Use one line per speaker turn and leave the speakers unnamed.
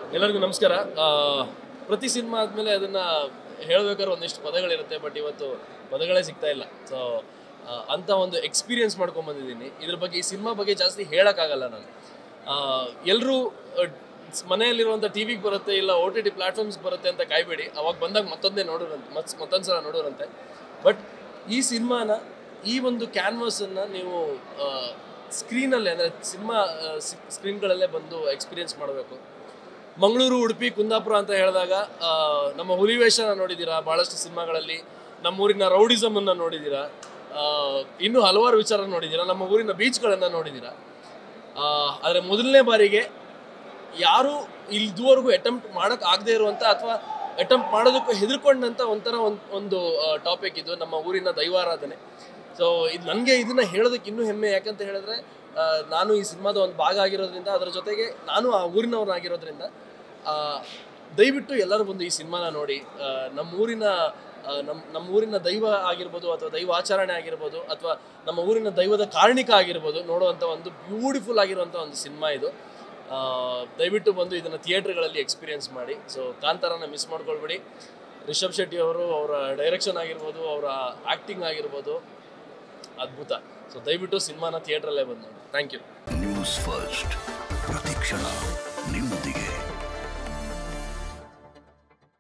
ಎಲ್ಲರಿಗೂ ನಮಸ್ಕಾರ ಆ, ಪ್ರತಿ ಸಿನಿಮಾ ಆದಮೇಲೆ ಅದನ್ನು ಹೇಳ್ಬೇಕಾದ್ರೆ ಒಂದಿಷ್ಟು ಪದಗಳಿರುತ್ತೆ ಬಟ್ ಇವತ್ತು ಪದಗಳೇ ಸಿಗ್ತಾ ಇಲ್ಲ ಸೊ ಅಂಥ ಒಂದು ಎಕ್ಸ್ಪೀರಿಯನ್ಸ್ ಮಾಡ್ಕೊಂಬಂದಿದ್ದೀನಿ ಇದ್ರ ಬಗ್ಗೆ ಈ ಸಿನಿಮಾ ಬಗ್ಗೆ ಜಾಸ್ತಿ ಹೇಳೋಕ್ಕಾಗಲ್ಲ ನಾನು ಎಲ್ಲರೂ ಮನೆಯಲ್ಲಿರುವಂಥ ಟಿ ವಿಗೆ ಬರುತ್ತೆ ಇಲ್ಲ ಓ ಟಿ ಟಿ ಪ್ಲಾಟ್ಫಾರ್ಮ್ಸ್ ಬರುತ್ತೆ ಅಂತ ಕಾಯ್ಬೇಡಿ ಅವಾಗ ಬಂದಾಗ ಮತ್ತೊಂದೇ ನೋಡೋರಂತೆ ಮತ್ ಮತ್ತೊಂದು ಸಲ ನೋಡೋರಂತೆ ಬಟ್ ಈ ಸಿನಿಮಾನ ಈ ಒಂದು ಕ್ಯಾನ್ವಾಸನ್ನು ನೀವು ಸ್ಕ್ರೀನಲ್ಲೇ ಅಂದರೆ ಸಿನಿಮಾ ಸ್ಕ್ರೀನ್ಗಳಲ್ಲೇ ಬಂದು ಎಕ್ಸ್ಪೀರಿಯನ್ಸ್ ಮಾಡಬೇಕು ಮಂಗಳೂರು ಉಡುಪಿ ಕುಂದಾಪುರ ಅಂತ ಹೇಳಿದಾಗ ಆ, ನಮ್ಮ ಹುಲಿವೇಷನ ನೋಡಿದ್ದೀರಾ ಭಾಳಷ್ಟು ಸಿನಿಮಾಗಳಲ್ಲಿ ನಮ್ಮ ಊರಿನ ರೌಡಿಸಮನ್ನು ನೋಡಿದ್ದೀರಾ ಆ, ಇನ್ನೂ ಹಲವಾರು ವಿಚಾರ ನೋಡಿದ್ದೀರಾ ನಮ್ಮ ಊರಿನ ಬೀಚ್ಗಳನ್ನು ನೋಡಿದ್ದೀರಾ ಆದರೆ ಮೊದಲನೇ ಬಾರಿಗೆ ಯಾರು ಇಲ್ಲಿದುವರೆಗೂ ಅಟೆಂಪ್ಟ್ ಮಾಡೋಕೆ ಆಗದೆ ಇರುವಂಥ ಅಥವಾ ಅಟೆಂಪ್ಟ್ ಮಾಡೋದಕ್ಕೂ ಹೆದರ್ಕೊಂಡಂಥ ಒಂಥರ ಒಂದು ಒಂದು ಟಾಪಿಕ್ ಇದು ನಮ್ಮ ಊರಿನ ದೈವಾರಾಧನೆ ಸೊ ಇದು ನನಗೆ ಇದನ್ನು ಹೇಳೋದಕ್ಕೆ ಇನ್ನೂ ಹೆಮ್ಮೆ ಯಾಕಂತ ಹೇಳಿದ್ರೆ ಆ, ನಾನು ಈ ಸಿನಿಮಾದ ಒಂದು ಭಾಗ ಆಗಿರೋದ್ರಿಂದ ಅದರ ಜೊತೆಗೆ ನಾನು ಆ ಊರಿನವನಾಗಿರೋದ್ರಿಂದ ಆ, ದಯವಿಟ್ಟು ಎಲ್ಲರೂ ಬಂದು ಈ ಸಿನಿಮಾನ ನೋಡಿ ಆ, ನಮ್ಮ ಊರಿನ ಆ, ನಮ್ಮ ನಮ್ಮ ಊರಿನ ದೈವ ಆಗಿರ್ಬೋದು ಅಥವಾ ದೈವ ಆಚರಣೆ ಆಗಿರ್ಬೋದು ಅಥವಾ ನಮ್ಮ ಊರಿನ ದೈವದ ಕಾರಣಿಕ ಆಗಿರ್ಬೋದು ನೋಡುವಂಥ ಒಂದು ಬ್ಯೂಟಿಫುಲ್ ಆಗಿರುವಂಥ ಒಂದು ಸಿನಿಮಾ ಇದು ಆ, ದಯವಿಟ್ಟು ಬಂದು ಇದನ್ನು ಥಿಯೇಟ್ರ್ಗಳಲ್ಲಿ ಎಕ್ಸ್ಪೀರಿಯೆನ್ಸ್ ಮಾಡಿ ಸೊ ಕಾಂತಾರನ ಮಿಸ್ ಮಾಡ್ಕೊಳ್ಬೇಡಿ ರಿಷಬ್ ಶೆಟ್ಟಿ ಅವರು ಅವರ ಡೈರೆಕ್ಷನ್ ಆಗಿರ್ಬೋದು ಅವರ ಆ್ಯಕ್ಟಿಂಗ್ ಆಗಿರ್ಬೋದು ಅದ್ಭುತ ಸೊ ದಯವಿಟ್ಟು ಸಿನಿಮಾನ ಥಿಯೇಟ್ರಲ್ಲೇ ಬಂದು ನೋಡಿ ಥ್ಯಾಂಕ್ ಯು
ನ್ಯೂಸ್ ಫಸ್ಟ್ ಪ್ರತಿಕ್ಷಣ ನಿಮ್ಮ